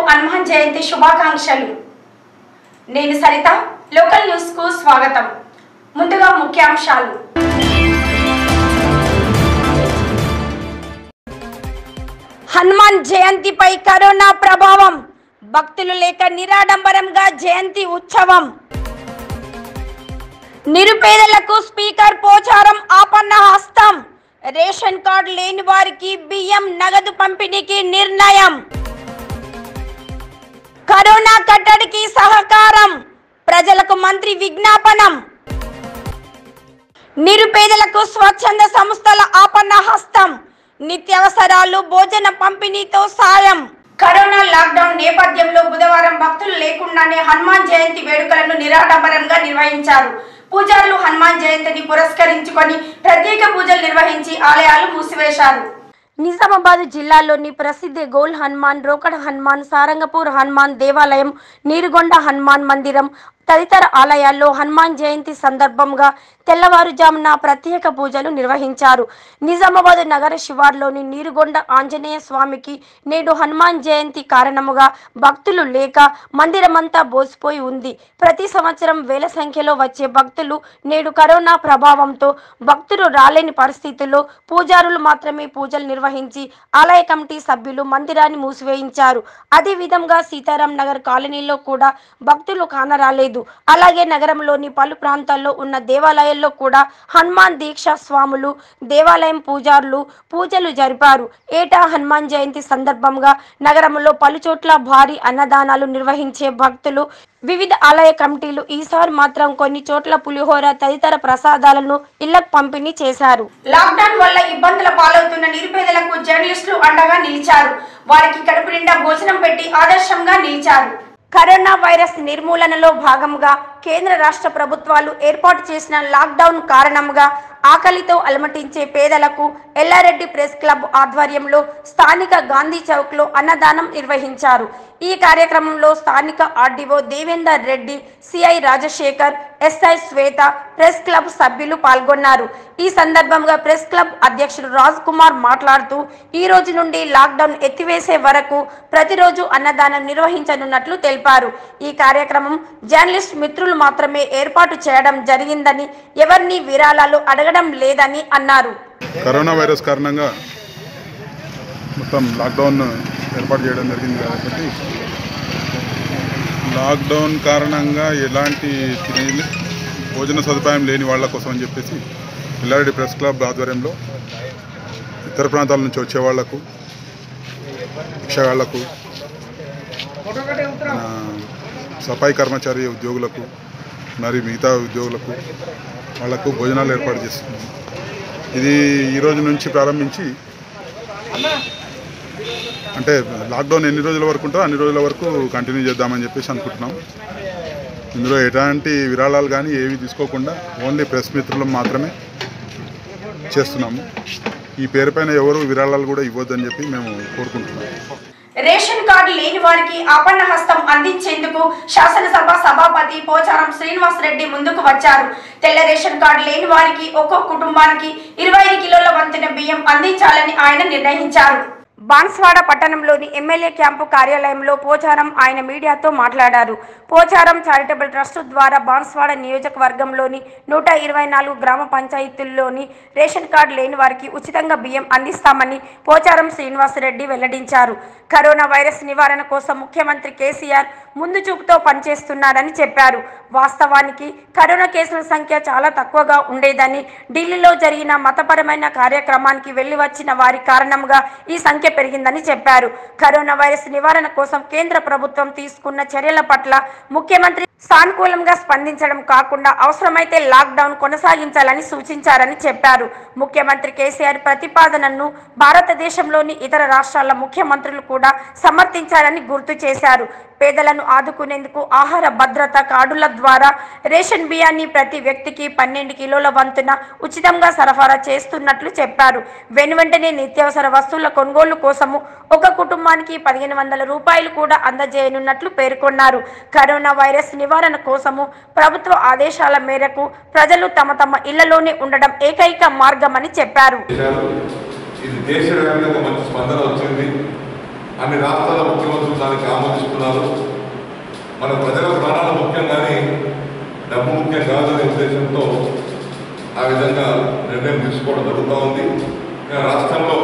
హనుమాన్ జయంతి శుభాకాంక్షలు నేను Saritha local news కు స్వాగతం ముందుగా ముఖ్యాంశాలు హనుమాన్ జయంతిపై కరోనా ప్రభావం భక్తులు లేక నిరాడంబరంగా జయంతి ఉత్సవం నిరుపేదలకు స్పీకర్ పోచారం ఆపన్న హస్తం రేషన్ కార్డు లేని వారికి బియ్యం నగదు పంపిణీకి నిర్ణయం కరోనా కట్టడికి సహకారం ప్రజలకు మంత్రి విజ్ఞాపనం నిరుపేదలకు స్వచ్ఛంద సంస్థల ఆపన్న హస్తం నిత్యావసరాలు భోజన పంపిణీతో సాయం కరోనా లాక్డౌన్ నేపథ్యంలో బుధవారం భక్తులు లేకుండానే హనుమాన్ జయంతి వేడుకలను నిరాడంబరంగా నిర్వహించారు పూజారులు హనుమాన్ జయంతిని పురస్కరించుకొని ప్రత్యేక పూజలు నిర్వహించి ఆలయాలు మూసివేశారు నిజామాబాద్ జిల్లాలోని ప్రసిద్ధ గోల్ హనుమాన్ రోకడ హనుమాన్ సారంగపూర్ హనుమాన్ దేవాలయం నీరుగొండ హనుమాన్ మందిరం తదితర ఆలయాల్లో హనుమాన్ జయంతి సందర్భంగా తెల్లవారుజామున ప్రత్యేక పూజలు నిర్వహించారు నిజామాబాద్ నగర శివార్లోని నీరుగొండ ఆంజనేయ స్వామికి నేడు హనుమాన్ జయంతి కారణముగా భక్తులు లేక మందిరమంతా బోసిపోయి ఉంది ప్రతి సంవత్సరం వేల సంఖ్యలో వచ్చే భక్తులు నేడు కరోనా ప్రభావంతో భక్తులు రాలేని పరిస్థితుల్లో పూజారులు మాత్రమే పూజలు నిర్వహించి ఆలయ కమిటీ సభ్యులు మందిరాన్ని మూసివేయించారు అదే విధంగా సీతారాం నగర్ కాలనీలో కూడా భక్తులు కానరాలేదు అలాగే నగరంలోని పలు ప్రాంతాల్లో ఉన్న దేవాలయాల్లో కూడా హనుమాన్ దీక్ష స్వాములు దేవాలయం పూజారులు పూజలు జరిపారు ఏటా హనుమాన్ జయంతి సందర్భంగా నగరంలో పలు చోట్ల భారీ అన్నదానాలు నిర్వహించే భక్తులు వివిధ ఆలయ కమిటీలు ఈసారి మాత్రం కొన్ని చోట్ల పులిహోర తదితర ప్రసాదాలను ఇళ్లకు పంపిణీ చేశారు లాక్డౌన్ వల్ల ఇబ్బందుల పాలవుతున్న నిరుపేదలకు జర్నలిస్టులు అండగా నిలిచారు వారికి కడుపు నిండా భోజనం పెట్టి ఆదర్శంగా నిలిచారు కరోనా వైరస్ నిర్మూలనలో భాగంగా కేంద్ర రాష్ట్ర ప్రభుత్వాలు ఏర్పాటు చేసిన లాక్డౌన్ కారణంగా ఆకలితో అలమటించే పేదలకు ఎల్లారెడ్డి ప్రెస్ క్లబ్ ఆధ్వర్యంలో స్థానిక గాంధీ చౌక్లో అన్నదానం నిర్వహించారు ఈ కార్యక్రమంలో స్థానిక RDO Devender Reddy CI Rajasekhar SI Swetha press club సభ్యులు పాల్గొన్నారు ఈ సందర్భంగా ప్రెస్ క్లబ్ అధ్యక్షుడు రాజ్ కుమార్ మాట్లాడుతూ ఈ రోజు నుండి లాక్డౌన్ ఎత్తివేసే వరకు ప్రతిరోజు అన్నదానం నిర్వహించనున్నట్లు తెలిపారు ఈ కార్యక్రమం జర్నలిస్ట్ మిత్రులు మాత్రమే ఏర్పాటు చేయడం జరిగిందని ఎవరిని విరాళాలు అడగడం లేదని అన్నారు కరోనా వైరస్ కారణంగా మొత్తం లాక్డౌన్ ఏర్పాటు చేయడం జరిగింది కాబట్టి లాక్డౌన్ కారణంగా ఎలాంటి తినే భోజన సదుపాయం లేని వాళ్ళ కోసం అని చెప్పేసి ఎల్లారెడ్డి ప్రెస్ క్లబ్ ఆధ్వర్యంలో ఇతర ప్రాంతాల నుంచి వచ్చే వాళ్లకు భిక్షగాళ్లకు మన సఫాయి కర్మచారి ఉద్యోగులకు మరి మిగతా ఉద్యోగులకు వాళ్లకు భోజనాలు ఏర్పాటు చేస్తుంది ఇది ఈ రోజు నుంచి ప్రారంభించి అంటే లాక్డౌన్ ఎన్ని రోజుల వరకు ఉంటుందో అన్ని రోజుల వరకు కంటిన్యూ చేద్దామని చెప్పేసి అనుకుంటున్నాం ఇందులో ఎలాంటి విరాళాలు కానీ ఏవి తీసుకోకుండా ఓన్లీ ప్రెస్ మిత్రులు మాత్రమే చేస్తున్నాము ఈ పేరుపైన ఎవరు విరాళాలు కూడా ఇవ్వద్దని చెప్పి మేము కోరుకుంటున్నాం రేషన్ కార్డు లేని వారికి ఆపన్న హస్తం అందించేందుకు శాసనసభ సభాపతి పోచారం శ్రీనివాస్ రెడ్డి ముందుకు వచ్చారు తెల్ల రేషన్ కార్డు లేని వారికి ఒక్కో కుటుంబానికి ఇరవై ఐదు కిలోల వంతున బియ్యం అందించాలని ఆయన నిర్ణయించారు బాన్స్వాడ పట్టణంలోని ఎమ్మెల్యే క్యాంపు కార్యాలయంలో పోచారం ఆయన మీడియాతో మాట్లాడారు పోచారం చారిటబుల్ ట్రస్ట్ ద్వారా బాన్స్వాడ నియోజకవర్గంలోని నూట ఇరవై నాలుగు గ్రామ పంచాయతీల్లోని రేషన్ కార్డు లేని వారికి ఉచితంగా బియ్యం అందిస్తామని పోచారం శ్రీనివాసరెడ్డి వెల్లడించారు కరోనా వైరస్ నివారణ కోసం ముఖ్యమంత్రి కేసీఆర్ ముందు చూపుతో పనిచేస్తున్నారని చెప్పారు వాస్తవానికి కరోనా కేసుల సంఖ్య చాలా తక్కువగా ఉండేదని ఢిల్లీలో జరిగిన మతపరమైన కార్యక్రమానికి వెళ్లి వచ్చిన వారి కారణంగా ఈ సంఖ్య పెరిగిందని చెప్పారు కరోనా వైరస్ నివారణ కోసం కేంద్ర ప్రభుత్వం తీసుకున్న చర్యల పట్ల ముఖ్యమంత్రి సానుకూలంగా స్పందించడం కాకుండా అవసరమైతే లాక్డౌన్ కొనసాగించాలని సూచించారని చెప్పారు ముఖ్యమంత్రి కేసీఆర్ ప్రతిపాదనను భారతదేశంలోని ఇతర రాష్ట్రాల ముఖ్యమంత్రులు కూడా సమర్థించారని గుర్తు చేశారు పేదలను ఆదుకునేందుకు ఆహార భద్రత కార్డుల ద్వారా రేషన్ బియ్యాన్ని ప్రతి వ్యక్తికి పన్నెండు కిలోల వంతున ఉచితంగా సరఫరా చేస్తున్నట్లు చెప్పారు వెనువెంటనే నిత్యావసర వస్తువుల కొనుగోలు కోసము ఒక కుటుంబానికి పదిహేను వందల రూపాయలు కూడా అందజేయనున్నట్లు పేర్కొన్నారు కరోనా వైరస్ నివారణ కోసము ప్రభుత్వ ఆదేశాల మేరకు ప్రజలు తమ తమ ఇళ్లలోనే ఉండడం ఏకైక మార్గమని చెప్పారు చేశారు ఇది దేశవ్యాప్తంగా మంచి స్పందన వచ్చింది అన్ని రాష్ట్రాల ముఖ్యమంత్రులు దానికి ఆమోదిస్తున్నారు మన ప్రజల ప్రాణాలు ముఖ్యం కానీ డబ్బు ముఖ్యం కాదనే ఉద్దేశంతో ఆ విధంగా నిర్ణయం తీసుకోవడం జరుగుతూ ఉంది ఇంకా రాష్ట్రంలో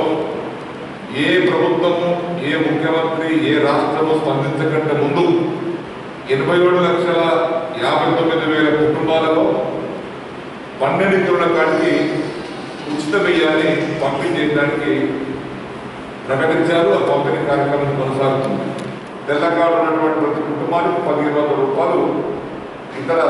ఏ ప్రభుత్వము ఏ ముఖ్యమంత్రి ఏ రాష్ట్రము స్పందించకంటే ముందు ఎనభై ఏడు లక్షల యాభై తొమ్మిది వేల కుటుంబాలలో పన్నెండు కిలోల కాడికి ఉచిత బియ్యాన్ని పంపిణీ చేయడానికి ప్రకటించారు ఆ పంపిణీ కార్యక్రమం కొనసాగుతుంది తెల్లకాడు ఉన్నటువంటి ప్రతి కుటుంబానికి పదిహేను వందల రూపాయలు ఇతర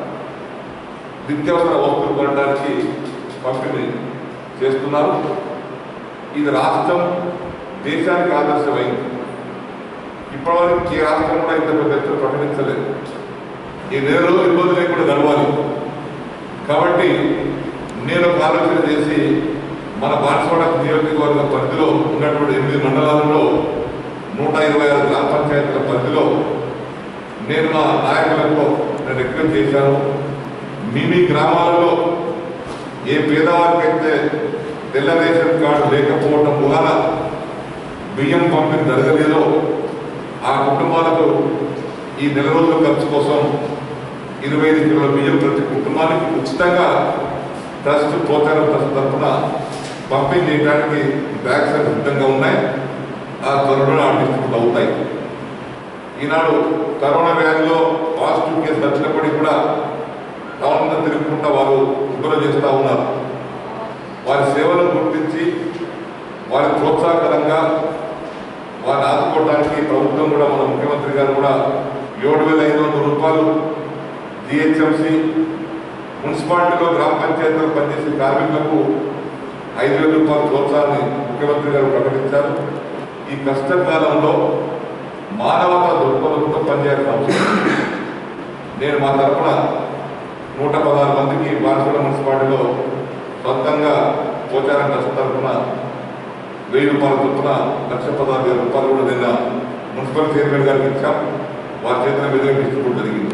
నిత్యావసర వస్తువులు కొనడానికి పంపిణీ చేస్తున్నారు ఇది రాష్ట్రం దేశానికి ఆదర్శమైంది ఇప్పటివరకు ఏ రాష్ట్రం కూడా ఇంత పెద్ద ఎత్తున ప్రకటించలేదు ఈ నెల రోజులు ఇబ్బంది లేకుండా గడవాలి కాబట్టి నేను ఒక ఆలోచన చేసి మన బాన్స్వాడ నియోజకవర్గ పరిధిలో ఉన్నటువంటి ఎనిమిది మండలాలలో నూట ఇరవై ఆరు గ్రామ పంచాయతీల పరిధిలో నేను మా నాయకులతో నేను రిక్వెస్ట్ చేశాను మీ మీ గ్రామాలలో ఏ పేదవారికైతే తెల్ల రేషన్ కార్డు లేకపోవడం వలన బియ్యం పంపిణీ జరగలేదో ఆ కుటుంబాలకు ఈ నెల రోజుల ఖర్చు కోసం ఇరవై ఐదు కిలోల బియ్యం ప్రతి కుటుంబానికి ఉచితంగా ట్రస్ట్ ప్రోత్సాహం ట్రస్ట్ తరఫున పంపిణీ చేయడానికి బ్యాగ్స్ అన్ని సిద్ధంగా ఉన్నాయి ఆ త్వరలో డిస్ట్రిబ్యూట్ అవుతాయి ఈనాడు కరోనా వ్యాధిలో పాజిటివ్ కేసు వచ్చినప్పటికీ కూడా టౌన్ అంతా తిరుగుకుంటా వారు శుభ్రం చేస్తూ ఉన్నారు వారి సేవలను గుర్తించి వారి ప్రోత్సాహకరంగా వారిని ఆదుకోవడానికి ప్రభుత్వం కూడా మన ముఖ్యమంత్రి గారు కూడా ఏడు వేల ఐదు వందల రూపాయలు జిహెచ్ఎంసి మున్సిపాలిటీలో గ్రామ పంచాయతీలో పనిచేసే కార్మికులకు ఐదు వేల రూపాయల ప్రోత్సాహాన్ని ముఖ్యమంత్రి గారు ప్రకటించారు ఈ కష్టకాలంలో మానవతా దృక్పథంతో పనిచేయాల్సిన అవసరం ఉంది. నేను మా తరఫున నూట పదహారు మందికి బాన్సుల మున్సిపాలిటీలో సొంతంగా పోచారం ట్రస్ట్ తరఫున వెయ్యి రూపాయల చొప్పున లక్ష పదహారు వేల రూపాయలు కూడా నిన్న మున్సిపల్ చైర్మన్ గారికి ఇచ్చాం వారి చేతుల మీదుగా డిస్ట్రిబ్యూట్ జరిగింది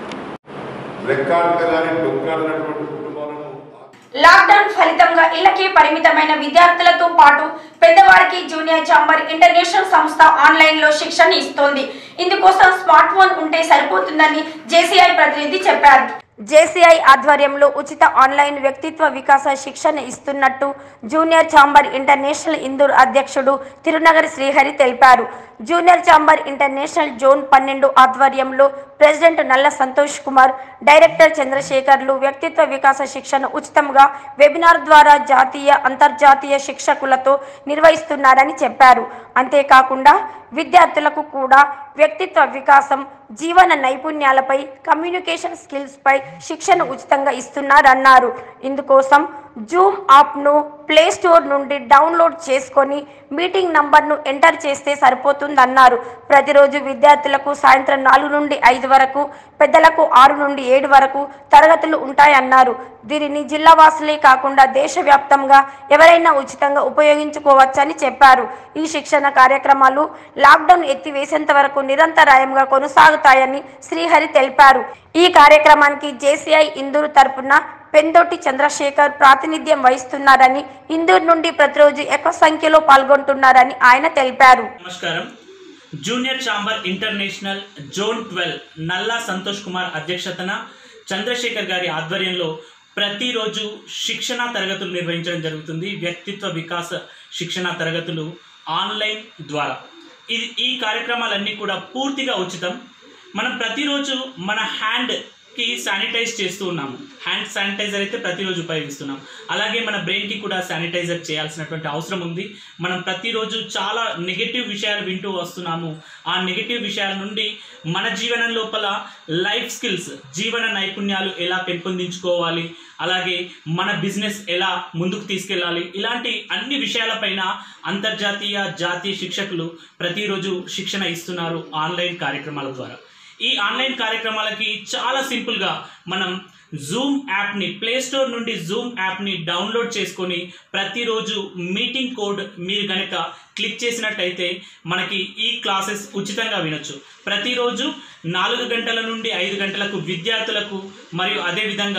రెక్కాడితే కానీ డొక్కాడినటువంటి కుటుంబాలను లాక్డౌన్ ఫలితంగా ఇళ్లకే పరిమితమైన విద్యార్థులతో పాటు పెద్దవారికి జూనియర్ చాంబర్ ఇంటర్నేషనల్ సంస్థ ఆన్లైన్ లో శిక్షణ ఇస్తోంది ఇందుకోసం స్మార్ట్ ఫోన్ ఉంటే సరిపోతుందని జేసీఐ ప్రతినిధి చెప్పారు జేసీఐ ఆధ్వర్యంలో ఉచిత ఆన్లైన్ వ్యక్తిత్వ వికాస శిక్షణ ఇస్తున్నట్టు జూనియర్ ఛాంబర్ ఇంటర్నేషనల్ ఇందూర్ అధ్యక్షుడు తిరునగరి శ్రీహరి తెలిపారు జూనియర్ ఛాంబర్ ఇంటర్నేషనల్ జోన్ పన్నెండు ఆధ్వర్యంలో ప్రెసిడెంట్ నల్ల సంతోష్ కుమార్ డైరెక్టర్ చంద్రశేఖర్లు వ్యక్తిత్వ వికాస శిక్షణ ఉచితంగా వెబినార్ ద్వారా జాతీయ అంతర్జాతీయ శిక్షకులతో నిర్వహిస్తున్నారని చెప్పారు అంతేకాకుండా విద్యార్థులకు కూడా వ్యక్తిత్వ వికాసం జీవన నైపుణ్యాలపై కమ్యూనికేషన్ స్కిల్స్ పై శిక్షణ ఉచితంగా ఇస్తున్నారన్నారు ఇందుకోసం జూమ్ యాప్ను ప్లే స్టోర్ నుండి డౌన్లోడ్ చేసుకొని మీటింగ్ నంబర్ను ఎంటర్ చేస్తే సరిపోతుందన్నారు ప్రతిరోజు విద్యార్థులకు సాయంత్రం నాలుగు నుండి ఐదు వరకు పెద్దలకు ఆరు నుండి ఏడు వరకు తరగతులు ఉంటాయన్నారు దీనిని జిల్లా వాసులే కాకుండా దేశవ్యాప్తంగా ఎవరైనా ఉచితంగా ఉపయోగించుకోవచ్చని చెప్పారు ఈ శిక్షణ కార్యక్రమాలు లాక్డౌన్ ఎత్తివేసేంత వరకు నిరంతరాయంగా కొనసాగుతాయని శ్రీహరి తెలిపారు ఈ కార్యక్రమానికి జేసీఐ ఇందూరు తరపున పెందోటి చంద్రశేఖర్ ప్రాతినిధ్యం వహిస్తున్నారని ఇందూరు నుండి ప్రతిరోజు ఎక్కువ సంఖ్యలో పాల్గొంటున్నారని ఆయన తెలిపారు నమస్కారం junior chamber international zone twelve Nalla Santosh Kumar అధ్యక్షతన చంద్రశేఖర్ గారి ఆధ్వర్యంలో ప్రతిరోజు శిక్షణ తరగతులు నిర్వహించడం జరుగుతుంది వ్యక్తిత్వ వికాస శిక్షణ తరగతులు ఆన్లైన్ ద్వారా ఇది ఈ కార్యక్రమాలన్నీ కూడా పూర్తిగా ఉచితం మనం ప్రతిరోజు మన హ్యాండ్కి శానిటైజ్ చేస్తూ ఉన్నాము హ్యాండ్ శానిటైజర్ అయితే ప్రతిరోజు ఉపయోగిస్తున్నాం అలాగే మన బ్రెయిన్కి కూడా శానిటైజర్ చేయాల్సినటువంటి అవసరం ఉంది మనం ప్రతిరోజు చాలా నెగటివ్ విషయాలు వింటూ వస్తున్నాము ఆ నెగటివ్ విషయాల నుండి మన జీవనం లోపల లైఫ్ స్కిల్స్ జీవన నైపుణ్యాలు ఎలా పెంపొందించుకోవాలి అలాగే మన బిజినెస్ ఎలా ముందుకు తీసుకెళ్ళాలి ఇలాంటి అన్ని విషయాలపైన అంతర్జాతీయ జాతీయ శిక్షకులు ప్రతిరోజు శిక్షణ ఇస్తున్నారు ఆన్లైన్ కార్యక్రమాల ద్వారా ఈ ఆన్లైన్ కార్యక్రమాలకి చాలా సింపుల్గా మనం జూమ్ యాప్ని ప్లే స్టోర్ నుండి జూమ్ యాప్ని డౌన్లోడ్ చేసుకొని ప్రతిరోజు మీటింగ్ కోడ్ మీరు కనుక క్లిక్ చేసినట్టయితే మనకి ఈ క్లాసెస్ ఉచితంగా వినొచ్చు ప్రతిరోజు నాలుగు గంటల నుండి ఐదు గంటలకు విద్యార్థులకు మరియు అదేవిధంగా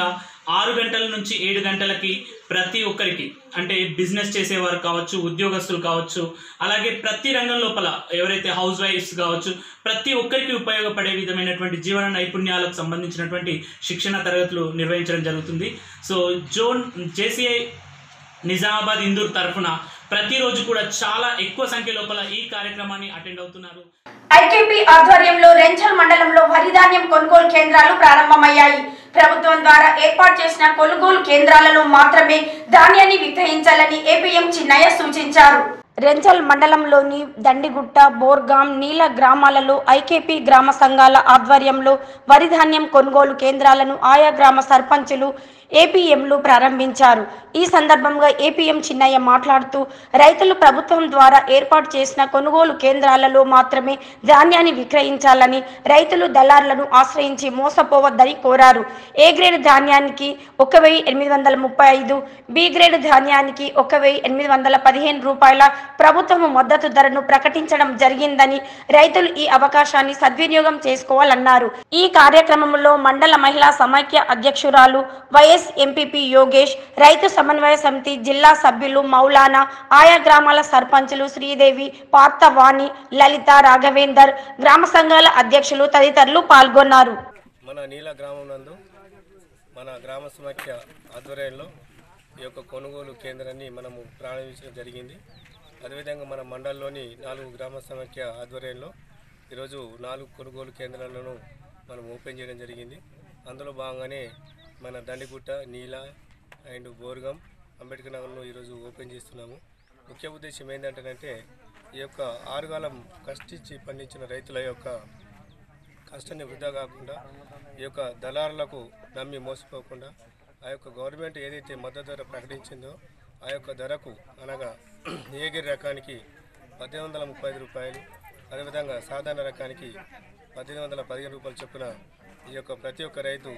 ఆరు గంటల నుంచి ఏడు గంటలకి ప్రతి ఒక్కరికి అంటే బిజినెస్ చేసేవారు కావచ్చు ఉద్యోగస్తులు కావచ్చు అలాగే ప్రతి రంగం లోపల ఎవరైతే హౌస్ వైఫ్స్ కావచ్చు ప్రతి ఒక్కరికి ఉపయోగపడే విధమైనటువంటి జీవన నైపుణ్యాలకు సంబంధించినటువంటి శిక్షణ తరగతులు నిర్వహించడం జరుగుతుంది so zone JCI Nizamabad Indur తరఫున ప్రతిరోజు కూడా చాలా ఎక్కువ సంఖ్య లోపల ఈ కార్యక్రమాన్ని అటెండ్ అవుతున్నారు ఐకేపీ ఆధ్వర్యంలో రెంచల్ మండలంలో వరిధాన్యం కొనుగోలు కేంద్రాలు ప్రారంభమయ్యాయి ప్రభుత్వం ద్వారా ఏర్పాటు చేసిన కొనుగోలు కేంద్రాలలో మాత్రమే ధాన్యాన్ని విక్రయించాలని ఏపీఎం చిన్నయ్య సూచించారు రెంచల్ మండలంలోని దండిగుట్ట బోర్గాం నీల గ్రామాలలో ఐకేపీ గ్రామ సంఘాల ఆధ్వర్యంలో వరిధాన్యం కొనుగోలు కేంద్రాలను ఆయా గ్రామ సర్పంచులు ఏపీఎంలు ప్రారంభించారు ఈ సందర్భంగా ఏపీఎం చిన్నయ్య మాట్లాడుతూ రైతులు ప్రభుత్వం ద్వారా ఏర్పాటు చేసిన కొనుగోలు కేంద్రాలలో మాత్రమే ధాన్యాన్ని విక్రయించాలని రైతులు దళారులను ఆశ్రయించి మోసపోవద్దని కోరారు ఏ గ్రేడ్ ధాన్యానికి ఒక వెయ్యి ఎనిమిది వందల ముప్పై ఐదు బి గ్రేడ్ ధాన్యానికి ఒక వెయ్యి ఎనిమిది వందల పదిహేను రూపాయల ప్రభుత్వం మద్దతు ధరను ప్రకటించడం జరిగిందని రైతులు ఈ అవకాశాన్ని సద్వినియోగం చేసుకోవాలన్నారు ఈ కార్యక్రమంలో మండల మహిళా సమైక్య అధ్యక్షురాలు వైఎస్ ఎంపీపీ యోగేష్ రైతు సమన్వయ సమితి జిల్లా సభ్యులు మౌలానా ఆయా గ్రామాల సర్పంచులు శ్రీదేవి పార్థవాణి లలిత రాఘవేందర్ గ్రామ సంఘాల అధ్యక్షులు తదితరులు పాల్గొన్నారు మన నీల గ్రామం నందు మన గ్రామ సమాఖ్య ఆధ్వర్యంలో ఈ యొక్క కొనుగోలు కేంద్రాన్ని మనము ప్రారంభించడం జరిగింది అదేవిధంగా మన మండలంలోని నాలుగు గ్రామ సమాఖ్య ఆధ్వర్యంలో ఈరోజు నాలుగు కొనుగోలు కేంద్రాలను మనం ఓపెన్ చేయడం జరిగింది అందులో భాగంగానే మన దండిగుట్ట నీల అండ్ బోర్గం అంబేద్కర్ నగర్లో ఈరోజు ఓపెన్ చేస్తున్నాము ముఖ్య ఉద్దేశం ఏంటంటే ఈ యొక్క ఆరుగాలం కష్టించి పండించిన రైతుల యొక్క కష్టాన్ని వృధా కాకుండా ఈ యొక్క దళారులకు నమ్మి మోసపోకుండా ఆ యొక్క గవర్నమెంట్ ఏదైతే మద్దతు ధర ప్రకటించిందో ఆ యొక్క ధరకు అనగా ఏగిరి రకానికి పద్దెనిమిది వందల ముప్పై ఐదు రూపాయలు అదేవిధంగా సాధారణ రకానికి పద్దెనిమిది వందల పదిహేను రూపాయలు చొప్పున ఈ యొక్క ప్రతి ఒక్క రైతు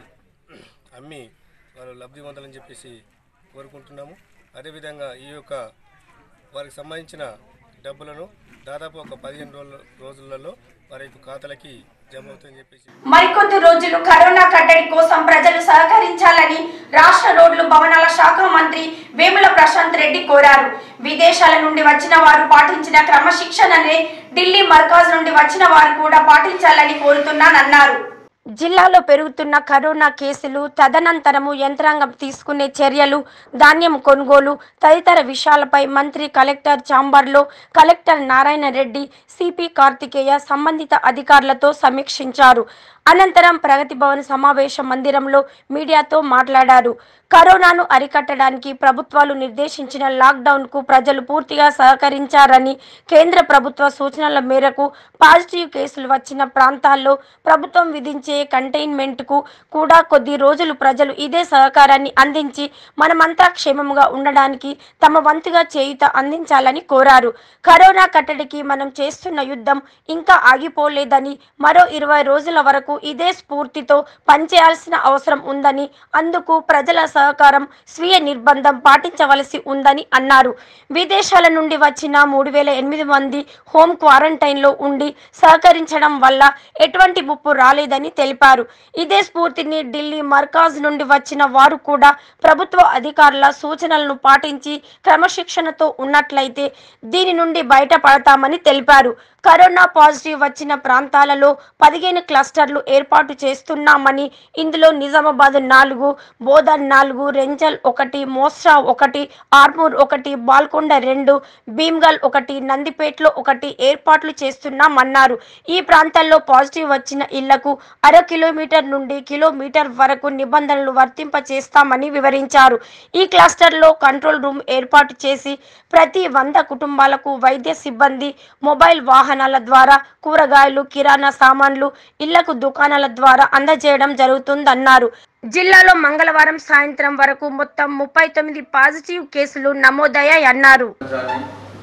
అమ్మి వాళ్ళు లబ్ధి పొందాలని చెప్పేసి కోరుకుంటున్నాము అదేవిధంగా ఈ యొక్క వారికి సంబంధించిన డబ్బులను దాదాపు ఒక పదిహేను రోజుల రోజులలో వారి యొక్క ఖాతాలకి జమ అవుతుందని చెప్పేసి మరికొద్ది రోజులు కరోనా కట్టడి కోసం ప్రజలు సహకరించాలని రాష్ట్ర రోడ్లు భవనాల శాఖ మంత్రి వేముల ప్రశాంత్ రెడ్డి కోరారు విదేశాల నుండి వచ్చిన వారు పాటించిన క్రమశిక్షణనే ఢిల్లీ మర్కాజ్ నుండి వచ్చిన వారు కూడా పాటించాలని కోరుతున్నానన్నారు జిల్లాలో పెరుగుతున్న కరోనా కేసులు తదనంతరము యంత్రాంగం తీసుకునే చర్యలు ధాన్యం కొనుగోలు తదితర విషయాలపై మంత్రి కలెక్టర్ చాంబర్లో కలెక్టర్ నారాయణ రెడ్డి సిపి కార్తికేయ సంబంధిత అధికారులతో సమీక్షించారు అనంతరం ప్రగతి భవన్ సమావేశ మందిరంలో మీడియాతో మాట్లాడారు కరోనాను అరికట్టడానికి ప్రభుత్వాలు నిర్దేశించిన లాక్డౌన్ కు ప్రజలు పూర్తిగా సహకరించారని కేంద్ర ప్రభుత్వ సూచనల మేరకు పాజిటివ్ కేసులు వచ్చిన ప్రాంతాల్లో ప్రభుత్వం విధించే కంటైన్మెంట్ కు కూడా కొద్ది రోజులు ప్రజలు ఇదే సహకారాన్ని అందించి మనమంతా క్షేమంగా ఉండడానికి తమ వంతుగా చేయుత అందించాలని కోరారు కరోనా కట్టడికి మనం చేస్తున్న యుద్ధం ఇంకా ఆగిపోలేదని మరో ఇరవై రోజుల వరకు ఇదే స్ఫూర్తితో పనిచేయాల్సిన అవసరం ఉందని అందుకు ప్రజల సహకారం స్వీయ నిర్బంధం పాటించవలసి ఉందని అన్నారు విదేశాల నుండి వచ్చిన మూడు వేల ఎనిమిది మంది హోమ్ క్వారంటైన్లో ఉండి సహకరించడం వల్ల ఎటువంటి ముప్పు రాలేదని తెలిపారు ఇదే స్ఫూర్తిని ఢిల్లీ మర్కాజ్ నుండి వచ్చిన వారు కూడా ప్రభుత్వ అధికారుల సూచనలను పాటించి క్రమశిక్షణతో ఉన్నట్లయితే దీని నుండి బయటపడతామని తెలిపారు కరోనా పాజిటివ్ వచ్చిన ప్రాంతాలలో పదిహేను క్లస్టర్లు ఏర్పాటు చేస్తున్నామని ఇందులో నిజామాబాద్ నాలుగు బోధన్ నాలుగు రెంజల్ ఒకటి మోస్రా ఒకటి ఆర్మూర్ ఒకటి బాల్కొండ రెండు భీమ్గల్ ఒకటి నందిపేటలో ఒకటి ఏర్పాట్లు చేస్తున్నామన్నారు ఈ ప్రాంతాల్లో పాజిటివ్ వచ్చిన ఇళ్లకు అర కిలోమీటర్ నుండి కిలోమీటర్ వరకు నిబంధనలు వర్తింప చేస్తామని వివరించారు ఈ క్లస్టర్లో కంట్రోల్ రూమ్ ఏర్పాటు చేసి ప్రతి వంద కుటుంబాలకు వైద్య సిబ్బంది మొబైల్ వాహనాల ద్వారా కూరగాయలు కిరాణా సామాన్లు ఇళ్లకు దుకాణాల ద్వారా అందజేయడం జరుగుతుందన్నారు జిల్లాలో మంగళవారం సాయంత్రం వరకు మొత్తం ముప్పై తొమ్మిది పాజిటివ్ కేసులు నమోదయ్యాయన్నారు ప్రపంచాన్ని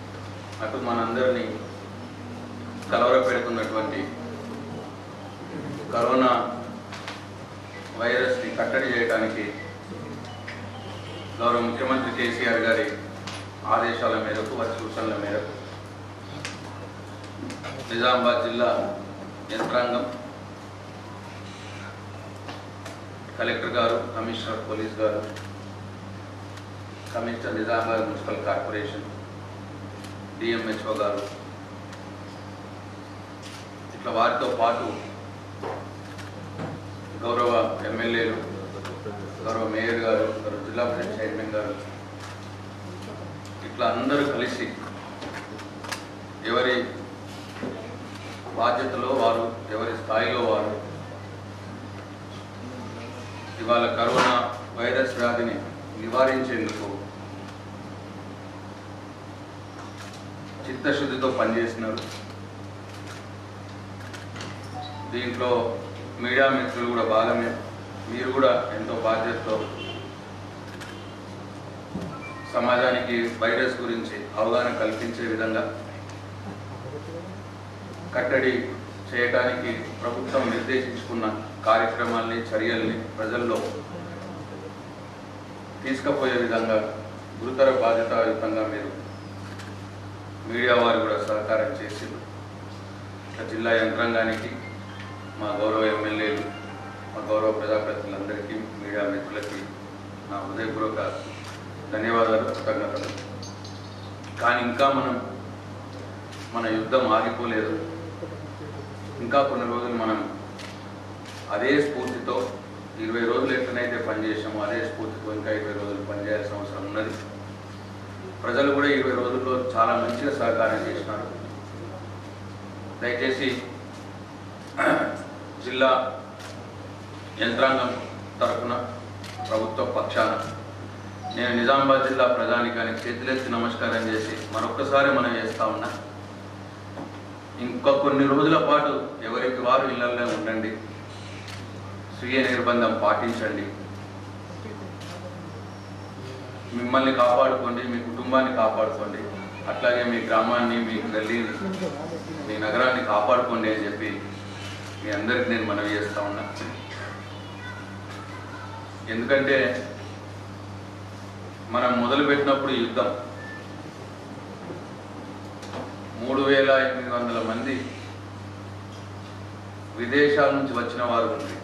అటు మనందరినీ కలవరపెడుతున్నటువంటి కరోనా వైరస్ని కట్టడి చేయడానికి గౌరవ ముఖ్యమంత్రి కేసీఆర్ గారి ఆదేశాల మేరకు వారి సూచనల మేరకు నిజామాబాద్ జిల్లా యంత్రాంగం కలెక్టర్ గారు కమిషనర్ పోలీస్ గారు commissioner Nizamabad municipal corporation DMHO గారు ఇట్లా వారితో పాటు గౌరవ ఎమ్మెల్యేలు గౌరవ మేయర్ గారు గౌరవ జిల్లా పరిషత్ చైర్మన్ గారు ఇట్లా అందరూ కలిసి ఎవరి బాధ్యతలో వారు ఎవరి స్థాయిలో వారు ఇవాళ కరోనా వైరస్ వ్యాధిని నివారించేందుకు చిత్తశుద్ధితో పనిచేసినారు దీంట్లో మీడియా మిత్రులు కూడా భాగమే మీరు కూడా ఎంతో బాధ్యతతో సమాజానికి వైరస్ గురించి అవగాహన కల్పించే విధంగా కట్టడి చేయడానికి ప్రభుత్వం నిర్దేశించుకున్న కార్యక్రమాల్ని చర్యల్ని ప్రజల్లో తీసుకుపోయే విధంగా గురుతర బాధ్యతాయుతంగా మీరు మీడియా వారు కూడా సహకారం చేసి జిల్లా యంత్రాంగానికి మా గౌరవ ఎమ్మెల్యేలు మా గౌరవ ప్రజాప్రతినిధులందరికీ మీడియా మిత్రులకి నా హృదయపూర్వక ధన్యవాదాలు కృతజ్ఞతలు కానీ ఇంకా మనం మన యుద్ధం ఆగిపోలేదు ఇంకా కొన్ని రోజులు మనం అదే స్ఫూర్తితో ఇరవై రోజులు ఎట్లనైతే పనిచేసామో అదే స్ఫూర్తితో ఇంకా ఇరవై రోజులు పనిచేయాల్సిన అవసరం ఉన్నది ప్రజలు కూడా ఇరవై రోజుల్లో చాలా మంచిగా సహకారం చేసినారు దయచేసి జిల్లా యంత్రాంగం తరఫున ప్రభుత్వ పక్షాన నేను నిజామాబాద్ జిల్లా ప్రజానికానికి చేతులెత్తి నమస్కారం చేసి మరొక్కసారి మనం చేస్తా ఉన్నా ఇంకా కొన్ని రోజుల పాటు ఎవరికి వారు ఇళ్లల్లో ఉండండి స్వీయ నిర్బంధం పాటించండి మిమ్మల్ని కాపాడుకోండి మీ కుటుంబాన్ని కాపాడుకోండి అట్లాగే మీ గ్రామాన్ని మీ గల్లీని మీ నగరాన్ని కాపాడుకోండి అని చెప్పి మీ అందరికి నేను మనవి చేస్తా ఉన్నా ఎందుకంటే మనం మొదలుపెట్టినప్పుడు ఈ యుద్ధం మూడు వేల ఎనిమిది వందల మంది విదేశాల నుంచి వచ్చిన వారు ఉంది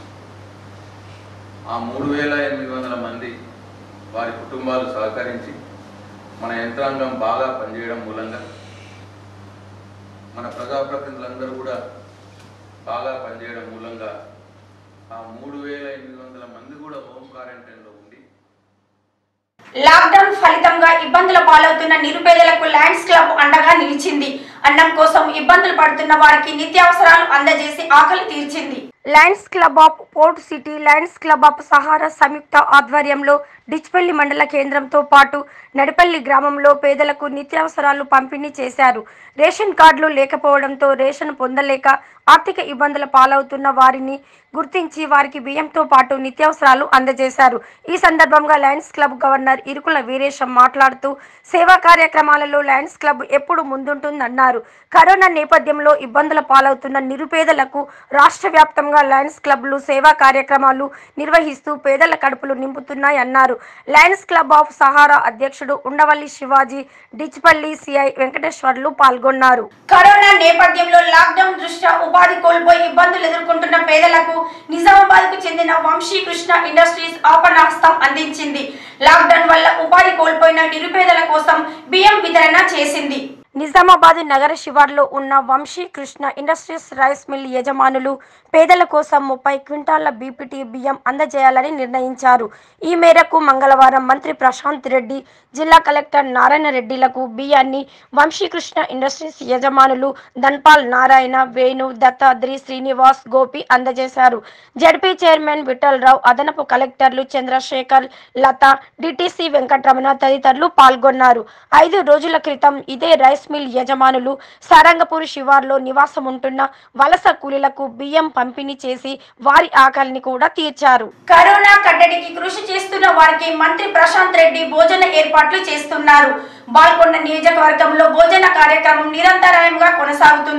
ఆ మూడు వేల ఎనిమిది వందల మంది వారి కుటుంబాలు సహకరించి మన యంత్రాంగం బాగా పనిచేయడం మూలంగా మన ప్రజాప్రతినిధులందరూ కూడా బాగా పనిచేయడం మూలంగా ఆ మూడు వేల ఎనిమిది వందల మంది కూడా హోమ్ క్వారంటైన్లో ఉండి లాక్డౌన్ ఫలితంగా ఇబ్బందుల పాలవుతున్న నిరుపేదలకు ల్యాండ్స్ క్లబ్ అండగా నిలిచింది అన్నం కోసం ఇబ్బందులు పడుతున్న వారికి నిత్యావసరాలు అందజేసి ఆకలి తీర్చింది lions club of port city lions club of Sahara సంయుక్త ఆధ్వర్యంలో డిచ్పల్లి మండల కేంద్రంతో పాటు నడిపల్లి గ్రామంలో పేదలకు నిత్యావసరాలు పంపిణీ చేశారు రేషన్ కార్డులు లేకపోవడంతో రేషన్ పొందలేక ఆర్థిక ఇబ్బందుల పాలవుతున్న వారిని గుర్తించి వారికి బియ్యంతో పాటు నిత్యావసరాలు అందజేశారు ఈ సందర్భంగా lions club governor Irukula Veeresham మాట్లాడుతూ సేవా కార్యక్రమాలలో లయన్స్ క్లబ్ ఎప్పుడు ముందుంటుందన్నారు కరోనా నేపథ్యంలో ఇబ్బందుల పాలవుతున్న నిరుపేదలకు రాష్ట్ర వ్యాప్తంగా లయన్స్ క్లబ్లు సేవా కార్యక్రమాలు నిర్వహిస్తూ పేదల కడుపులు నింపుతున్నాయన్నారు లయన్స్ క్లబ్ ఆఫ్ సహారా అధ్యక్షుడు ఉండవల్లి శివాజీ డిచ్పల్లి సిఐ వెంకటేశ్వర్లు పాల్గొన్నారు కరోనా నేపథ్యంలో లాక్డౌన్ దృష్ట్యా ఉపాధి కోల్పోయి ఇబ్బందులు ఎదుర్కొంటున్న పేదలకు నిజామాబాద్ కు చెందిన వంశీకృష్ణ ఇండస్ట్రీస్ ఆపణహస్తం అందించింది లాక్డౌన్ వల్ల ఉపాధి కోల్పోయిన నిరుపేదల కోసం బియ్యం వితరణ చేసింది నిజామాబాద్ నగర శివార్లో ఉన్న Vamsi Krishna industries rice mill యజమానులు పేదల కోసం ముప్పై క్వింటాళ్ల బీపీటీ బియ్యం అందజేయాలని నిర్ణయించారు ఈ మేరకు మంగళవారం మంత్రి ప్రశాంత్ రెడ్డి జిల్లా కలెక్టర్ నారాయణ రెడ్డిలకు బియ్యాన్ని వంశీకృష్ణ ఇండస్ట్రీస్ యజమానులు ధన్పాల్ నారాయణ వేణు దత్తాద్రి శ్రీనివాస్ గోపి అందజేశారు జడ్పీ చైర్మన్ విఠలరావు అదనపు కలెక్టర్లు చంద్రశేఖర్ లత డిటిసి వెంకటరమణ తదితరులు పాల్గొన్నారు ఐదు రోజుల క్రితం ఇదే రైస్ మిల్ యజమానులు సారంగపూర్ శివార్లో నివాసం ఉంటున్న వలస కూలీలకు బియ్యం పంపిణీ చేసి వారి ఆకలిని కూడా తీర్చారు కరోనా కట్టడికి కృషి చేస్తున్న వారికి మంత్రి ప్రశాంత్ రెడ్డి భోజన ఏర్పాట్లు చేస్తున్నారు బాల్కొండ నియోజకవర్గంలో భోజన కార్యక్రమం నిరంతరాయంగా కొనసాగుతుంది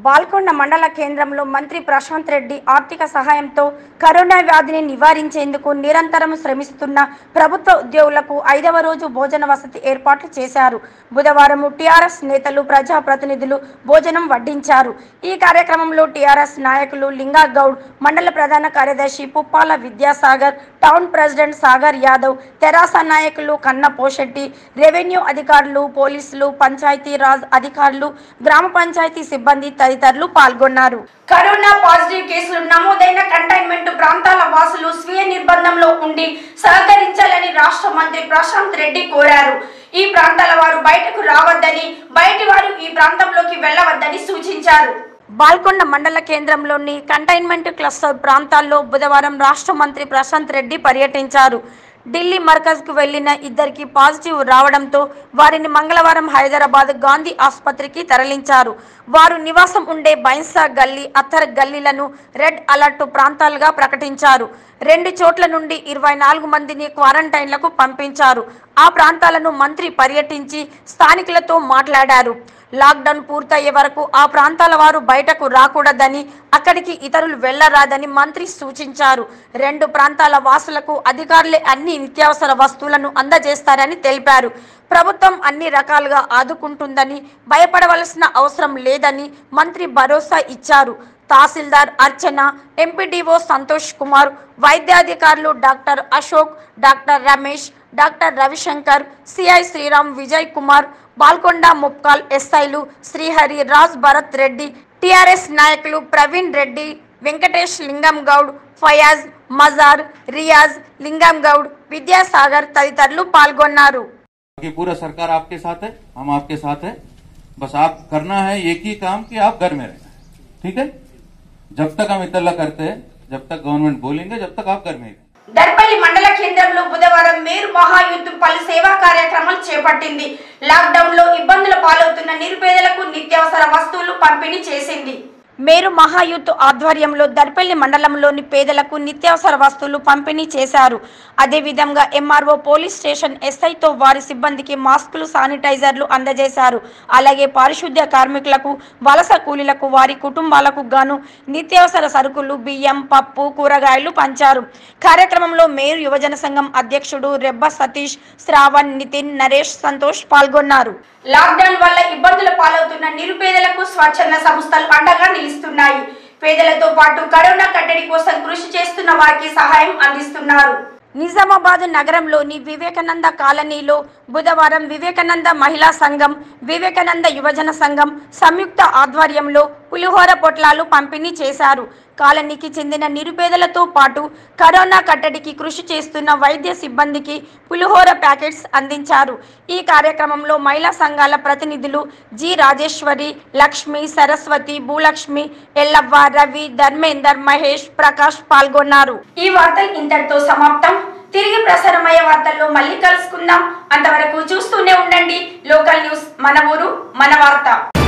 బాల్కొండ మండల కేంద్రంలో మంత్రి ప్రశాంత్ రెడ్డి ఆర్థిక సహాయంతో కరోనా వ్యాధిని నివారించేందుకు నిరంతరం శ్రమిస్తున్న ప్రభుత్వ ఉద్యోగులకు ఐదవ రోజు భోజన వసతి ఏర్పాట్లు చేశారు బుధవారం టీఆర్ఎస్ నేతలు ప్రజాప్రతినిధులు భోజనం వడ్డించారు ఈ కార్యక్రమంలో టీఆర్ఎస్ నాయకులు లింగా గౌడ్ మండల ప్రధాన కార్యదర్శి పుప్పాల విద్యాసాగర్ టౌన్ ప్రెసిడెంట్ సాగర్ యాదవ్ తెరాస నాయకులు కన్న పోషెట్టి రెవెన్యూ అధికారులు పోలీసులు పంచాయతీ రాజ్ అధికారులు గ్రామ పంచాయతీ సిబ్బంది తదితరులు పాల్గొన్నారు కరోనా పాజిటివ్ కేసులు నమోదైన కంటైన్మెంట్ ప్రాంతాల వాసులు స్వీయ నిర్బంధంలో ఉండి సహకరించాలని రాష్ట్ర మంత్రి ప్రశాంత్ రెడ్డి కోరారు ఈ ప్రాంతాల వారు బయటకు రావద్దని బయటి వారు ఈ ప్రాంతంలోకి వెళ్లవద్దని సూచించారు బాల్కొండ మండల కేంద్రంలోని కంటైన్మెంట్ క్లస్టర్ ప్రాంతాల్లో బుధవారం రాష్ట్ర మంత్రి ప్రశాంత్ రెడ్డి పర్యటించారు ఢిల్లీ మర్కజ్కు వెళ్లిన ఇద్దరికి పాజిటివ్ రావడంతో వారిని మంగళవారం హైదరాబాద్ గాంధీ ఆసుపత్రికి తరలించారు వారు నివాసం ఉండే బైన్సా గల్లీ అత్తర్ గల్లీలను రెడ్ అలర్ట్ ప్రాంతాలుగా ప్రకటించారు రెండు చోట్ల నుండి ఇరవై నాలుగు మందిని క్వారంటైన్లకు పంపించారు ఆ ప్రాంతాలను మంత్రి పర్యటించి స్థానికులతో మాట్లాడారు లాక్డౌన్ పూర్తయ్యే వరకు ఆ ప్రాంతాల వారు బయటకు రాకూడదని అక్కడికి ఇతరులు వెళ్లరాదని మంత్రి సూచించారు రెండు ప్రాంతాల వాసులకు అధికారులే అన్ని నిత్యావసర వస్తువులను అందజేస్తారని తెలిపారు ప్రభుత్వం అన్ని రకాలుగా ఆదుకుంటుందని భయపడవలసిన అవసరం లేదని మంత్రి భరోసా ఇచ్చారు తహసీల్దార్ అర్చన ఎంపీడీఓ సంతోష్ కుమార్ వైద్యాధికారులు doctor Ashok doctor Ramesh doctor Ravishankar CI Sriram Vijay Kumar Balkonda Mupkal ఎస్ఐలు శ్రీహరి రాజ్ భరత్ రెడ్డి టిఆర్ఎస్ నాయకులు ప్రవీణ్ రెడ్డి వెంకటేష్ లింగం గౌడ్ ఫయాజ్ మజార్ రియాజ్ లింగం గౌడ్ విద్యాసాగర్ తదితరులు పాల్గొన్నారు कि पूरा सरकार आपके साथ है हम आपके साथ है बस आप करना है एक ही काम कि आप घर में रहना है ठीक है जब तक हम इतला करते हैं जब तक गवर्नमेंट बोलेंगे जब तक आप घर में ही रहें దర్పల్లి మండల కేంద్రంలో బుధవారం మేరు మహాయుద్ధ్ పలు సేవా కార్యక్రమాలు చేపట్టింది లాక్డౌన్ లో ఇబ్బందుల పాలవుతున్న నిరుపేదలకు నిత్యావసర వస్తువులు పంపిణీ చేసింది మేరు మహాయుత్ ఆధ్వర్యంలో దర్పల్లి మండలంలోని పేదలకు నిత్యావసర వస్తువులు పంపిణీ చేశారు అదేవిధంగా ఎంఆర్ఓ పోలీస్ స్టేషన్ ఎస్ఐతో వారి సిబ్బందికి మాస్కులు శానిటైజర్లు అందజేశారు అలాగే పారిశుద్ధ్య కార్మికులకు వలస కూలీలకు వారి కుటుంబాలకు గాను నిత్యావసర సరుకులు బియ్యం పప్పు కూరగాయలు పంచారు కార్యక్రమంలో మేరు యువజన సంఘం అధ్యక్షుడు రెబ్బ సతీష్ శ్రావణ్ నితిన్ నరేష్ సంతోష్ పాల్గొన్నారు లాక్డౌన్ వల్ల ఇబ్బందుల పాలవుతున్న నిరుపేదలకు స్వచ్ఛంద సంస్థలు అండగా నిలుస్తున్నాయి పేదలతో పాటు కరోనా కట్టడి కోసం కృషి చేస్తున్న వారికి సహాయం అందిస్తున్నారు నిజామాబాద్ నగరంలోని వివేకానంద కాలనీలో బుధవారం వివేకానంద మహిళా సంఘం వివేకానంద యువజన సంఘం సంయుక్త ఆధ్వర్యంలో పులిహోర పొట్లాలు పంపిణీ చేశారు కాలనీకి చెందిన నిరుపేదలతో పాటు కరోనా కట్టడికి కృషి చేస్తున్న వైద్య సిబ్బందికి పులిహోర ప్యాకెట్స్ అందించారు ఈ కార్యక్రమంలో మహిళా సంఘాల ప్రతినిధులు జి రాజేశ్వరి లక్ష్మి సరస్వతి భూలక్ష్మి ఎల్లవ్వ రవి ధర్మేందర్ మహేష్ ప్రకాష్ పాల్గొన్నారు ఈ వార్తలు ఇంతటితో సమాప్తం తిరిగి ప్రసారమయ్యే వార్తల్లో మళ్ళీ కలుసుకుందాం అంతవరకు చూస్తూనే ఉండండి లోకల్ న్యూస్ మన ఊరు మన వార్త